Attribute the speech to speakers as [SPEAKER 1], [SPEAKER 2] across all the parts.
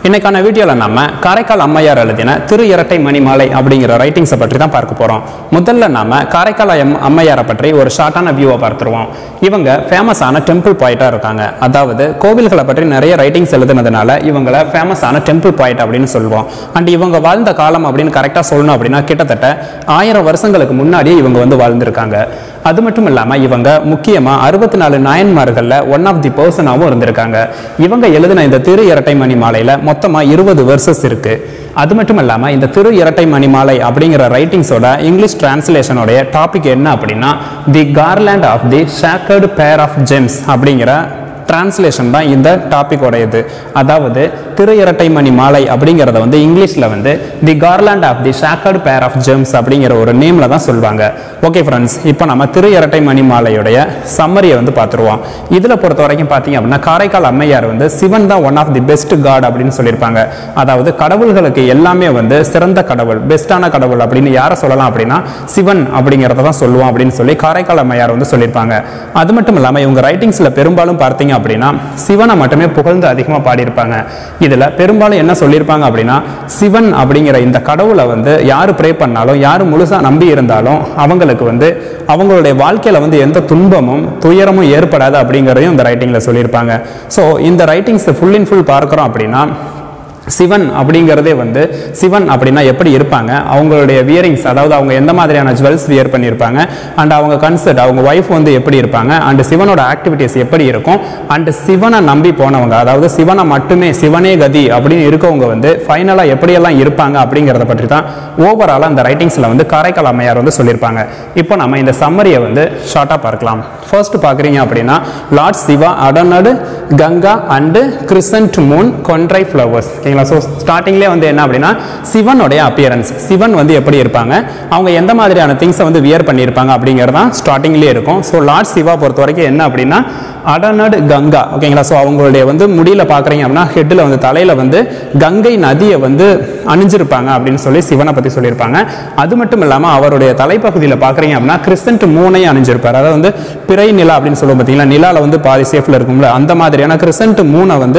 [SPEAKER 1] இன்னைக்கான வீடியோவில் நம்ம காரைக்கால் அம்மையார் எழுதின திரு இரட்டை மணிமாலை அப்படிங்கிற ரைட்டிங்ஸை பற்றி தான் பார்க்க போகிறோம் முதல்ல நாம காரைக்கால் அம்- அம்மையாரை பற்றி ஒரு ஷார்ட்டான வியூவை பார்த்துருவோம் இவங்க ஃபேமஸான டெம்பிள் பாயிண்டாக இருக்காங்க அதாவது கோவில்களை பற்றி நிறைய ரைட்டிங்ஸ் எழுதுனதுனால இவங்கள ஃபேமஸான டெம்பிள் பாயிண்ட் அப்படின்னு சொல்லுவோம் அண்ட் இவங்க வாழ்ந்த காலம் அப்படின்னு கரெக்டாக சொல்லணும் அப்படின்னா கிட்டத்தட்ட ஆயிரம் வருஷங்களுக்கு முன்னாடியே இவங்க வந்து வாழ்ந்திருக்காங்க அது மட்டும் இல்லாமல் இவங்க முக்கியமாக அறுபத்தி நாலு நாயன்மார்களில் ஒன் ஆஃப் தி பர்சனாகவும் இருந்திருக்காங்க இவங்க எழுதின இந்த திரு இரட்டை மணி மாலையில் மொத்தமாக இருபது வெர்சஸ் இருக்கு அது மட்டும் இல்லாமல் இந்த திரு இரட்டை மணி மாலை அப்படிங்கிற ரைட்டிங்ஸோட இங்கிலீஷ் டிரான்ஸ்லேஷனோடைய டாபிக் என்ன அப்படின்னா தி garland of the ஷேக்கர்டு pair of gems அப்படிங்கிற டிரான்ஸ்லேஷன் தான் இந்த டாபிக்கோட இது அதாவது திரு இரட்டை மணி மாலை அப்படிங்கிறத வந்து இங்கிலீஷில் வந்து தி garland of the ஷாக்கர்டு pair of gems அப்படிங்கிற ஒரு நேமில் தான் சொல்லுவாங்க ஓகே ஃப்ரெண்ட்ஸ் இப்போ நம்ம திரு இரட்டை மணி மாலையுடைய சம்மரியை வந்து பார்த்துருவோம் இதில் பொறுத்த வரைக்கும் பார்த்தீங்க அப்படின்னா காரைக்கால் அம்மையார் வந்து சிவன் தான் one of the best god அப்படின்னு சொல்லியிருப்பாங்க அதாவது கடவுள்களுக்கு எல்லாமே வந்து சிறந்த கடவுள் பெஸ்ட்டான கடவுள் அப்படின்னு யாரை சொல்லலாம் அப்படின்னா சிவன் அப்படிங்கிறத தான் சொல்லுவோம் அப்படின்னு சொல்லி காரைக்கால் அம்மையார் வந்து சொல்லியிருப்பாங்க அது மட்டும் இல்லாமல் இவங்க ரைட்டிங்ஸில் பெரும்பாலும் பார்த்தீங்க அப்படின்னா சிவனை மட்டுமே புகழ்ந்து அதிகமாக பாடியிருப்பாங்க இதில் பெரும்பாலும் என்ன சொல்லியிருப்பாங்க அப்படின்னா சிவன் அப்படிங்கிற இந்த கடவுளை வந்து யார் ப்ரே பண்ணாலும் யார் முழுசாக நம்பி இருந்தாலும் அவங்களுக்கு வந்து அவங்களுடைய வாழ்க்கையில் வந்து எந்த துன்பமும் துயரமும் ஏற்படாது அப்படிங்கிறதையும் இந்த ரைட்டிங்கில் சொல்லியிருப்பாங்க ஸோ இந்த ரைட்டிங்ஸ் ஃபுல் இன் ஃபுல் பார்க்குறோம் அப்படின்னா சிவன் அப்படிங்கிறதே வந்து சிவன் அப்படின்னா எப்படி இருப்பாங்க அவங்களுடைய வியரிங்ஸ் அதாவது அவங்க எந்த மாதிரியான ஜுவல்ஸ் வியர் பண்ணியிருப்பாங்க அண்ட் அவங்க கன்சர்ட் அவங்க ஒய்ஃப் வந்து எப்படி இருப்பாங்க அண்ட் சிவனோட ஆக்டிவிட்டீஸ் எப்படி இருக்கும் அண்ட் சிவனை நம்பி போனவங்க அதாவது சிவனை மட்டுமே சிவனே கதி அப்படின்னு இருக்கவங்க வந்து ஃபைனலாக எப்படியெல்லாம் இருப்பாங்க அப்படிங்கிறத பற்றி தான் ஓவராலாக அந்த ரைட்டிங்ஸில் வந்து காரைக்கால் அம்மையார் வந்து சொல்லியிருப்பாங்க இப்போ நம்ம இந்த சம்மரியை வந்து ஷார்ட்டாக பார்க்கலாம் ஃபர்ஸ்ட் பார்க்குறீங்க அப்படின்னா lord Shiva adorned Ganga and crescent moon கொன்றை ஃப்ளவர்ஸ் ஓகேங்களா ஸோ ஸ்டார்டிங்லேயே வந்து என்ன அப்படின்னா சிவனுடைய அப்பியரன்ஸ் சிவன் வந்து எப்படி இருப்பாங்க அவங்க எந்த மாதிரியான திங்ஸை வந்து வியர் பண்ணியிருப்பாங்க அப்படிங்கிறது தான் ஸ்டார்டிங்லேயே இருக்கும் ஸோ லார்ட் சிவா பொறுத்த வரைக்கும் என்ன அப்படின்னா அடனடு கங்கா ஓகேங்களா ஸோ அவங்களுடைய வந்து முடியல பார்க்குறீங்க அப்படின்னா ஹெட்டில் வந்து தலையில் வந்து கங்கை நதியை வந்து அணிஞ்சிருப்பாங்க அப்படின்னு சொல்லி சிவனை பற்றி சொல்லியிருப்பாங்க அது மட்டும் இல்லாமல் அவருடைய தலைப்பகுதியில் பார்க்குறீங்க அப்படின்னா கிறிஸ்டன்ட் மூணையும் அணிஞ்சிருப்பார் அதாவது வந்து பிறை நிலா அப்படின்னு சொல்லுவோம் பார்த்தீங்களா நிலாவில் வந்து பாதி சேஃபில் இருக்கும்ல அந்த மாதிரியான கிறிஸ்டன்ட் மூணை வந்து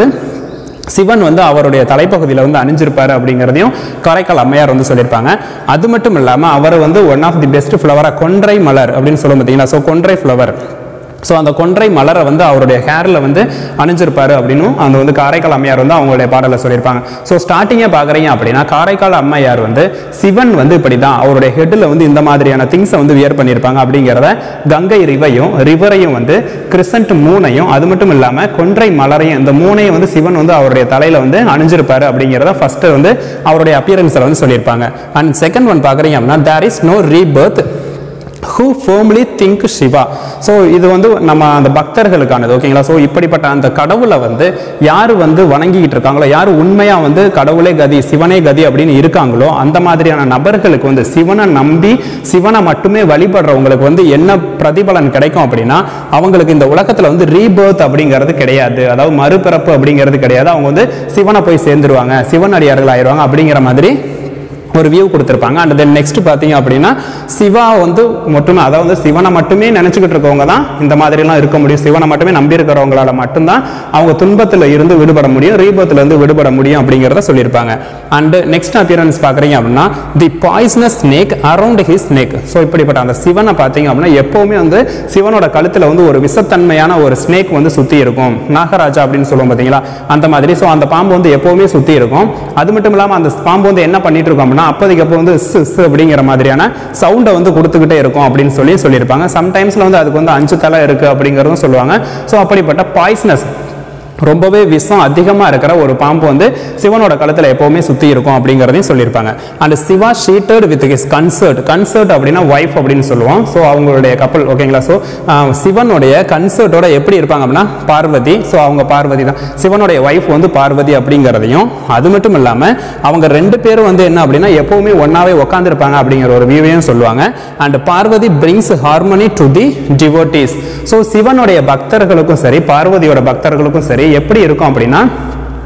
[SPEAKER 1] சிவன் வந்து அவருடைய தலைப்பகுதியில் வந்து அணிஞ்சிருப்பாரு அப்படிங்கிறதையும் காரைக்கால் அம்மையார் வந்து சொல்லியிருப்பாங்க அது மட்டும் இல்லாமல் அவர் வந்து ஒன் ஆஃப் தி பெஸ்ட் ஃப்ளவராக கொன்றை மலர் அப்படின்னு சொல்லுவோம் பார்த்தீங்களா ஸோ கொன்றை ஃப்ளவர் ஸோ அந்த கொன்றை மலரை வந்து அவருடைய ஹேரில் வந்து அணிஞ்சிருப்பாரு அப்படின்னும் அந்த வந்து காரைக்கால் அம்மையார் வந்து அவங்களுடைய பாடலில் சொல்லியிருப்பாங்க ஸோ ஸ்டார்டிங்கே பார்க்குறீங்க அப்படின்னா காரைக்கால் அம்மையார் வந்து சிவன் வந்து இப்படி தான் அவருடைய ஹெட்டில் வந்து இந்த மாதிரியான திங்ஸை வந்து வியர் பண்ணியிருப்பாங்க அப்படிங்கிறத கங்கை ரிவையும் ரிவரையும் வந்து கிறிசன்ட் மூணையும் அது மட்டும் இல்லாமல் கொன்றை மலரையும் இந்த மூணையும் வந்து சிவன் வந்து அவருடைய தலையில் வந்து அணிஞ்சிருப்பாரு அப்படிங்கிறத ஃபர்ஸ்ட் வந்து அவருடைய அப்பியரன்ஸில் வந்து சொல்லியிருப்பாங்க அண்ட் செகண்ட் ஒன் பார்க்குறீங்க அப்படின்னா there is no rebirth who firmly think Shiva so இது வந்து நம்ம அந்த பக்தர்களுக்கானது ஓகேங்களா ஸோ இப்படிப்பட்ட அந்த கடவுளை வந்து யார் வந்து வணங்கிக்கிட்டு இருக்காங்களோ யார் உண்மையாக வந்து கடவுளே கதி சிவனே கதி அப்படின்னு இருக்காங்களோ அந்த மாதிரியான நபர்களுக்கு வந்து சிவனை நம்பி சிவனை மட்டுமே வழிபடுறவங்களுக்கு வந்து என்ன பிரதிபலன் கிடைக்கும் அப்படின்னா அவங்களுக்கு இந்த உலகத்தில் வந்து ரீபர்த் அப்படிங்கிறது கிடையாது அதாவது மறுபிறப்பு அப்படிங்கிறது கிடையாது அவங்க வந்து சிவனை போய் சேர்ந்துருவாங்க சிவன் அடியார்கள் ஆயிடுவாங்க அப்படிங்கிற மாதிரி ஒரு வியூ கொடுத்துருப்பாங்க அண்ட் தென் நெக்ஸ்ட் பார்த்தீங்க அப்படின்னா சிவா வந்து மட்டுமே அதாவது வந்து சிவனை மட்டுமே நினச்சிக்கிட்டு இருக்கவங்க தான் இந்த மாதிரிலாம் இருக்க முடியும் சிவனை மட்டுமே நம்பி இருக்கிறவங்களால மட்டும்தான் அவங்க துன்பத்தில் இருந்து விடுபட முடியும் ரீபத்தில் இருந்து விடுபட முடியும் அப்படிங்கிறத சொல்லியிருப்பாங்க அண்ட் நெக்ஸ்ட் அப்பியரன்ஸ் பார்க்குறீங்க அப்படின்னா the poisonous snake around his snake so இப்படிப்பட்ட அந்த சிவனை பார்த்தீங்க அப்படின்னா எப்போவுமே வந்து சிவனோட கழுத்தில் வந்து ஒரு விஷத்தன்மையான ஒரு ஸ்னேக் வந்து சுற்றி இருக்கும் நாகராஜா அப்படின்னு சொல்லுவோம் பார்த்தீங்களா அந்த மாதிரி ஸோ அந்த பாம்பு வந்து எப்போவுமே சுற்றி இருக்கும் அது மட்டும் இல்லாமல் அந்த பாம்பு வந்து என்ன பண்ணிட்டு இருக்கும் அப்படின்னா அப்போதைக்கு அப்போ வந்து ஸ் ஸ் அப்படிங்கிற மாதிரியான சவுண்டை வந்து கொடுத்துக்கிட்டே இருக்கும் அப்படின்னு சொல்லி சொல்லியிருப்பாங்க சம்டைம்ஸில் வந்து அதுக்கு வந்து அஞ்சு தலை இருக்குது அப்படிங்கிறதும் சொல்லுவாங்க ஸோ அப்படிப்பட்ட பாய்ஸ்னஸ் ரொம்பவே விஷம் அதிகமாக இருக்கிற ஒரு பாம்பு வந்து சிவனோட கழுத்தில் எப்போவுமே சுற்றி இருக்கும் அப்படிங்கிறதையும் சொல்லியிருப்பாங்க and Shiva seated with his consort consort அப்படின்னா ஒய்ஃப் அப்படின்னு சொல்லுவோம் ஸோ அவங்களுடைய கப்பல் ஓகேங்களா ஸோ சிவனுடைய கன்சர்ட்டோட எப்படி இருப்பாங்க அப்படின்னா பார்வதி ஸோ அவங்க பார்வதி தான் சிவனுடைய ஒய்ஃப் வந்து பார்வதி அப்படிங்கிறதையும் அது மட்டும் இல்லாமல் அவங்க ரெண்டு பேரும் வந்து என்ன அப்படின்னா எப்போவுமே ஒன்றாவே உட்காந்துருப்பாங்க அப்படிங்கிற ஒரு வியூவையும் சொல்லுவாங்க and Parvati brings harmony to the devotees so சிவனுடைய பக்தர்களுக்கும் சரி பார்வதியோட பக்தர்களுக்கும் சரி எப்படி இருக்கும் அப்படின்னா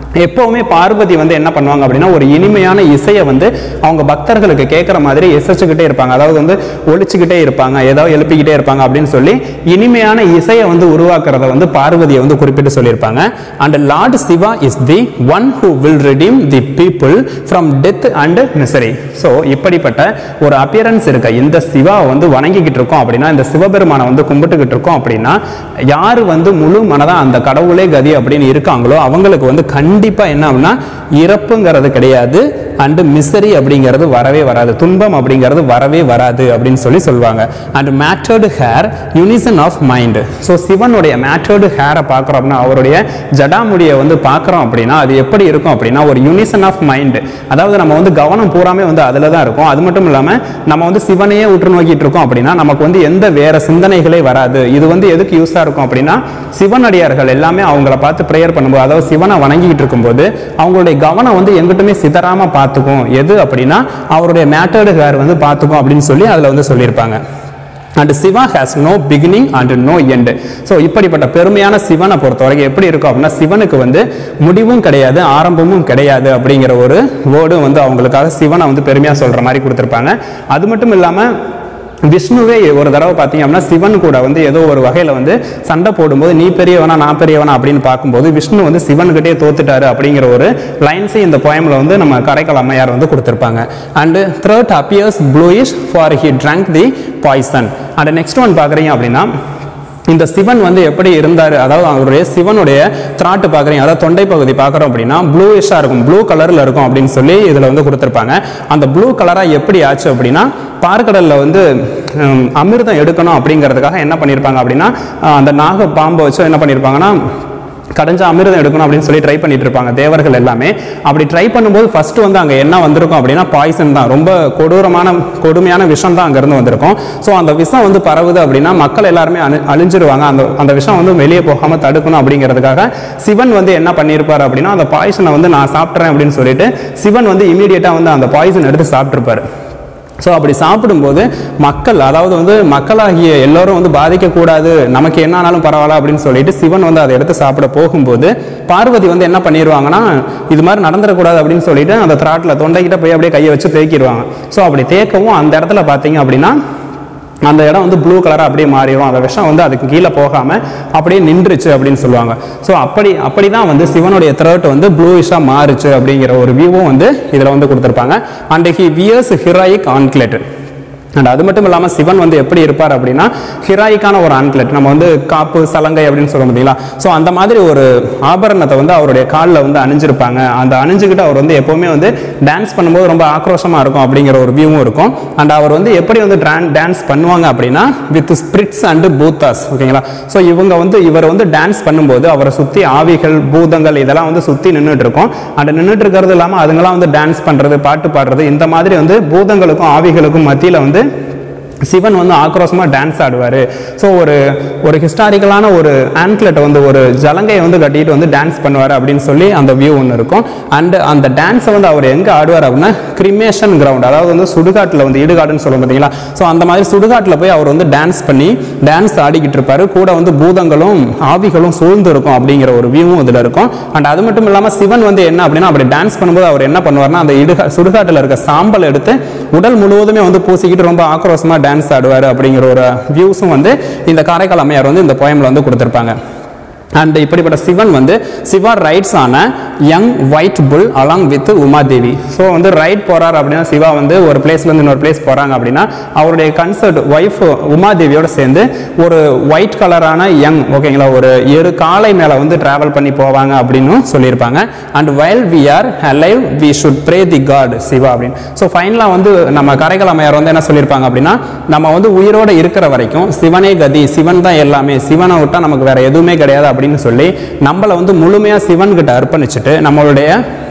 [SPEAKER 1] எப்பவுமே பார்வதி வந்து என்ன பண்ணுவாங்க அப்படின்னா ஒரு இனிமையான இசையை வந்து அவங்க பக்தர்களுக்கு கேட்குற மாதிரி இசைச்சுக்கிட்டே இருப்பாங்க அதாவது வந்து ஒழிச்சுக்கிட்டே இருப்பாங்க ஏதோ எழுப்பிக்கிட்டே இருப்பாங்க அப்படின்னு சொல்லி இனிமையான இசையை வந்து உருவாக்குறத வந்து பார்வதியை வந்து குறிப்பிட்டு சொல்லியிருப்பாங்க and lord Shiva is the one who will redeem the people from death and misery so இப்படிப்பட்ட ஒரு அப்பியரன்ஸ் இருக்க இந்த சிவாவை வந்து வணங்கிக்கிட்டு இருக்கோம் அப்படின்னா இந்த சிவபெருமானை வந்து கும்பிட்டுக்கிட்டு இருக்கோம் அப்படின்னா யார் வந்து முழு மனதா அந்த கடவுளே கதி அப்படின்னு இருக்காங்களோ அவங்களுக்கு வந்து கண்டிப்பா என்ன அப்படின்னா இறப்புங்கிறது கிடையாது அண்ட் மிசரி அப்படிங்கிறது வரவே வராது துன்பம் அப்படிங்கிறது வரவே வராது அப்படின்னு சொல்லி சொல்லுவாங்க and matted hair unison of mind so சிவனுடைய மேட்டர்டு ஹேரை பார்க்குறோம் அப்படின்னா அவருடைய ஜடாமுடியை வந்து பார்க்குறோம் அப்படின்னா அது எப்படி இருக்கும் அப்படின்னா ஒரு யூனிசன் ஆஃப் மைண்ட் அதாவது நம்ம வந்து கவனம் பூராமே வந்து அதில் தான் இருக்கும் அது மட்டும் இல்லாமல் நம்ம வந்து சிவனையே உற்று நோக்கிட்டு இருக்கோம் அப்படின்னா நமக்கு வந்து எந்த வேற சிந்தனைகளே வராது இது வந்து எதுக்கு யூஸாக இருக்கும் அப்படின்னா சிவனடியார்கள் எல்லாமே அவங்கள பார்த்து ப்ரேயர் பண்ணும்போது அதாவது சிவனை வணங்கிட்டு இருக்கும்போது அவங்களுடைய கவனம் வந்து எங்கிட்டுமே சிதறாம பார்த்துக்கும் எது அப்படின்னா அவருடைய மேட்டர்டு ஹேர் வந்து பார்த்துக்கும் அப்படின்னு சொல்லி அதில் வந்து சொல்லியிருப்பாங்க and Shiva has no beginning and no end so இப்படிப்பட்ட பெருமையான சிவனை பொறுத்த வரைக்கும் எப்படி இருக்கும் அப்படின்னா சிவனுக்கு வந்து முடிவும் கிடையாது ஆரம்பமும் கிடையாது அப்படிங்கிற ஒரு வேர்டும் வந்து அவங்களுக்காக சிவனை வந்து பெருமையாக சொல்கிற மாதிரி கொடுத்துருப்பாங்க அது மட்டும் இல்லாமல் விஷ்ணுவே ஒரு தடவை பார்த்தீங்க அப்படின்னா சிவன் கூட வந்து ஏதோ ஒரு வகையில் வந்து சண்டை போடும்போது நீ பெரியவனா நான் பெரியவனா அப்படின்னு பார்க்கும்போது விஷ்ணு வந்து சிவன்கிட்டே தோத்துட்டாரு அப்படிங்கிற ஒரு லைன்ஸை இந்த போயமில் வந்து நம்ம கரைக்கல் அம்மையார் வந்து கொடுத்துருப்பாங்க and throat appears bluish for he drunk the poison and next one பார்க்குறீங்க அப்படின்னா இந்த சிவன் வந்து எப்படி இருந்தார் அதாவது அவருடைய சிவனுடைய திராட்டு பார்க்குறீங்க அதாவது தொண்டை பகுதி பார்க்குறோம் அப்படின்னா ப்ளூயிஷாக இருக்கும் ப்ளூ கலரில் இருக்கும் அப்படின்னு சொல்லி இதில் வந்து கொடுத்துருப்பாங்க அந்த ப்ளூ கலராக எப்படி ஆச்சு அப்படின்னா பார்க்கடலில் வந்து ஹம், அமிர்தம் எடுக்கணும் அப்படிங்கிறதுக்காக என்ன பண்ணியிருப்பாங்க அப்படின்னா அஹ், அந்த நாக பாம்பை வச்சு என்ன பண்ணியிருப்பாங்கன்னா கடைஞ்ச அமிர்தம் எடுக்கணும் அப்படின்னு சொல்லி ட்ரை பண்ணிட்டு இருப்பாங்க தேவர்கள் எல்லாமே அப்படி ட்ரை பண்ணும்போது ஃபர்ஸ்ட் வந்து அங்கே என்ன வந்திருக்கும் அப்படின்னா பாய்சன் தான் ரொம்ப கொடூரமான கொடுமையான விஷம் தான் அங்கேருந்து வந்திருக்கும் ஸோ அந்த விஷம் வந்து பரவுது அப்படின்னா மக்கள் எல்லாருமே அழி அழிஞ்சிருவாங்க அந்த அந்த விஷம் வந்து வெளியே போகாமல் தடுக்கணும் அப்படிங்கிறதுக்காக சிவன் வந்து என்ன பண்ணியிருப்பார் அப்படின்னா அந்த பாய்சனை வந்து நான் சாப்பிட்றேன் அப்படின்னு சொல்லிட்டு சிவன் வந்து இமீடியட்டாக வந்து அந்த பாய்சன் எடுத்து சாப்பிட்ருப்பாரு ஸோ அப்படி சாப்பிடும்போது மக்கள் அதாவது வந்து மக்களாகிய எல்லோரும் வந்து பாதிக்கக்கூடாது நமக்கு என்ன ஆனாலும் பரவாயில்ல அப்படின்னு சொல்லிட்டு சிவன் வந்து அதை எடுத்து சாப்பிட போகும்போது பார்வதி வந்து என்ன பண்ணிடுவாங்கன்னா இது மாதிரி நடந்துடக்கூடாது அப்படின்னு சொல்லிட்டு அந்த திராட்டில் தொண்டைக்கிட்ட போய் அப்படியே கையை வச்சு தேய்க்கிடுவாங்க ஸோ அப்படி தேய்க்கவும் அந்த இடத்துல பார்த்தீங்க அப்படின்னா அந்த இடம் வந்து ப்ளூ கலராக அப்படியே மாறிடும் அந்த விஷம் வந்து அதுக்கு கீழே போகாமல் அப்படியே நின்றுச்சு அப்படின்னு சொல்லுவாங்க ஸோ அப்படி அப்படி தான் வந்து சிவனுடைய த்ரோட் வந்து ப்ளூயிஷாக மாறுச்சு அப்படிங்கிற ஒரு வியூவும் வந்து இதில் வந்து கொடுத்துருப்பாங்க and he wears heroic anklet and அது மட்டும் இல்லாமல் சிவன் வந்து எப்படி இருப்பார் அப்படின்னா ஹிராயிக்கான ஒரு ஆன்க்லெட் நம்ம வந்து காப்பு சலங்கை அப்படின்னு சொல்ல பார்த்தீங்களா ஸோ அந்த மாதிரி ஒரு ஆபரணத்தை வந்து அவருடைய காலில் வந்து அணிஞ்சிருப்பாங்க அந்த அணிஞ்சுக்கிட்டு அவர் வந்து எப்போவுமே வந்து டான்ஸ் பண்ணும்போது ரொம்ப ஆக்ரோஷமாக இருக்கும் அப்படிங்கிற ஒரு வியூவும் இருக்கும் அண்ட் அவர் வந்து எப்படி வந்து டான்ஸ் பண்ணுவாங்க அப்படின்னா வித் ஸ்பிரிட்ஸ் அண்ட் பூத்தாஸ் ஓகேங்களா ஸோ இவங்க வந்து இவர் வந்து டான்ஸ் பண்ணும்போது அவரை சுற்றி ஆவிகள் பூதங்கள் இதெல்லாம் வந்து சுற்றி நின்றுட்டு இருக்கும் அண்ட் நின்றுட்டு இருக்கிறது இல்லாமல் அதுங்கெல்லாம் வந்து டான்ஸ் பண்ணுறது பாட்டு பாடுறது இந்த மாதிரி வந்து பூதங்களுக்கும் ஆவிகளுக்கும் மத்தியில் வந்து சிவன் வந்து ஆக்ரோஷமாக டான்ஸ் ஆடுவார் ஸோ ஒரு ஒரு ஹிஸ்டாரிக்கலான ஒரு ஆன்க்லெட்டை வந்து ஒரு ஜலங்கையை வந்து கட்டிட்டு வந்து டான்ஸ் பண்ணுவார் அப்படின்னு சொல்லி அந்த வியூ ஒன்று இருக்கும் அண்ட் அந்த டான்ஸை வந்து அவர் எங்கே ஆடுவார் அப்படின்னா கிரிமேஷன் கிரவுண்ட் அதாவது வந்து சுடுகாட்டில் வந்து இடுகாடுன்னு சொல்லுவோம் பார்த்தீங்களா ஸோ அந்த மாதிரி சுடுகாட்டில் போய் அவர் வந்து டான்ஸ் பண்ணி டான்ஸ் ஆடிக்கிட்டு இருப்பாரு கூட வந்து பூதங்களும் ஆவிகளும் சூழ்ந்து இருக்கும் அப்படிங்கிற ஒரு வியூவும் இதில் இருக்கும் அண்ட் அது மட்டும் இல்லாமல் சிவன் வந்து என்ன அப்படின்னா அப்படி டான்ஸ் பண்ணும்போது அவர் என்ன பண்ணுவார்னா அந்த இடுகா சுடுகாட்டில் இருக்க சாம்பல் எடுத்து உடல் முழுவதுமே வந்து பூசிக்கிட்டு ரொம்ப ஆக்ரோஷமாக டான்ஸ் ஆடுவார் அப்படிங்கிற ஒரு வியூஸும் வந்து இந்த காரைக்கால் அம்மையார் வந்து இந்த போயமில் வந்து கொடுத்துருப்பாங்க அண்ட் இப்படிப்பட்ட சிவன் வந்து Shiva rides on a young white bull along with Umadevi so வந்து ரைட் போறார் அப்படின்னா சிவா வந்து ஒரு பிளேஸ்லேருந்து இன்னொரு பிளேஸ் போகிறாங்க அப்படின்னா அவருடைய கன்சர்ட் ஒய்ஃப் உமாதேவியோட சேர்ந்து ஒரு ஒயிட் கலரான யங் ஓகேங்களா ஒரு எரு காளை மேலே வந்து டிராவல் பண்ணி போவாங்க அப்படின்னு சொல்லியிருப்பாங்க and while we are alive we should pray the god Shiva அப்படின்னு ஸோ ஃபைனலாக வந்து நம்ம கரைக்கல் அம்மையார் வந்து என்ன சொல்லியிருப்பாங்க அப்படின்னா நம்ம வந்து உயிரோட இருக்கிற வரைக்கும் சிவனே கதி சிவன் தான் எல்லாமே சிவனை விட்டால் நமக்கு வேற எதுவுமே கிடையாது அப்படின்னு சொல்லி நம்மளை வந்து முழுமையாக சிவன் கிட்ட அர்ப்பணிச்சுட்டு நம்மளுடைய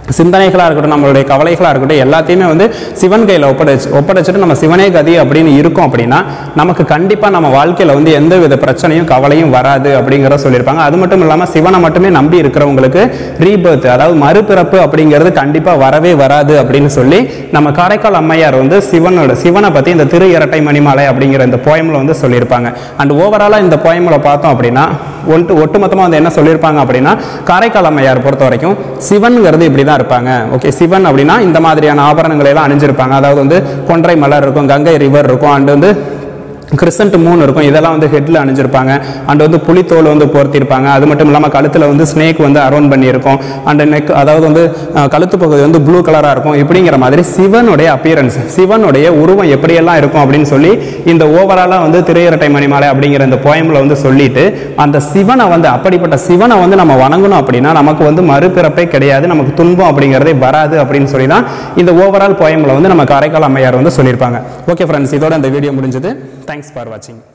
[SPEAKER 1] சிந்தனைகளாக இருக்கட்டும் நம்மளுடைய கவலைகளாக இருக்கட்டும் எல்லாத்தையுமே வந்து சிவன் கையில் ஒப்படைச்சு ஒப்படைச்சிட்டு நம்ம சிவனே கதி அப்படின்னு இருக்கோம் அப்படின்னா நமக்கு கண்டிப்பாக நம்ம வாழ்க்கையில் வந்து எந்த வித பிரச்சனையும் கவலையும் வராது அப்படிங்கிறத சொல்லியிருப்பாங்க அது மட்டும் இல்லாமல் சிவனை மட்டுமே நம்பி இருக்கிறவங்களுக்கு ரீபர்த் அதாவது மறுபிறப்பு அப்படிங்கிறது கண்டிப்பாக வரவே வராது அப்படின்னு சொல்லி நம்ம காரைக்கால் அம்மையார் வந்து சிவனோட சிவனை பற்றி இந்த திரு இரட்டை மணிமாலை அப்படிங்கிற இந்த போயமில் வந்து சொல்லியிருப்பாங்க அண்ட் ஓவராலாக இந்த போயமில் பார்த்தோம் அப்படின்னா ஒட்டு ஒட்டுமொத்தமாக வந்து என்ன சொல்லியிருப்பாங்க அப்படின்னா காரைக்கால் அம்மையார் பொறுத்த வரைக்கும் சிவன்கிறது இப்படி தான் இருப்பாங்க ஓகே சிவன் அப்படின்னா இந்த மாதிரியான ஆபரணங்களை எல்லாம் அணிஞ்சிருப்பாங்க அதாவது வந்து கொன்றை மலர் இருக்கும் கங்கை ரிவர் இருக்கும் அண்ட் வந்து கிறிசன்ட் மூணு இருக்கும் இதெல்லாம் வந்து ஹெட்டில் அணிஞ்சிருப்பாங்க அண்ட் வந்து புலித்தோல் வந்து பொருத்திருப்பாங்க அது மட்டும் இல்லாமல் கழுத்தில் வந்து ஸ்னேக் வந்து அரௌண்ட் பண்ணியிருக்கும் அண்ட் நெக் அதாவது வந்து அஹ், கழுத்து பகுதி வந்து ப்ளூ கலராக இருக்கும் இப்படிங்கிற மாதிரி சிவனுடைய அப்பியரன்ஸ் சிவனுடைய உருவம் எப்படியெல்லாம் இருக்கும் அப்படின்னு சொல்லி இந்த ஓவராலாக வந்து திரையரட்டை மணிமாலை அப்படிங்கிற இந்த போயமில் வந்து சொல்லிட்டு அந்த சிவனை வந்து அப்படிப்பட்ட சிவனை வந்து நம்ம வணங்கணும் அப்படின்னா நமக்கு வந்து மறுபிறப்பே கிடையாது நமக்கு துன்பம் அப்படிங்கிறதே வராது அப்படின்னு சொல்லி தான் இந்த ஓவரால் போயமில் வந்து நம்ம காரைக்கால் அம்மையார் வந்து சொல்லியிருப்பாங்க ஓகே ஃப்ரெண்ட்ஸ் இதோட இந்த வீடியோ முடிஞ்சது தேங்க்ஸ் ஃபார் வாட்சிங்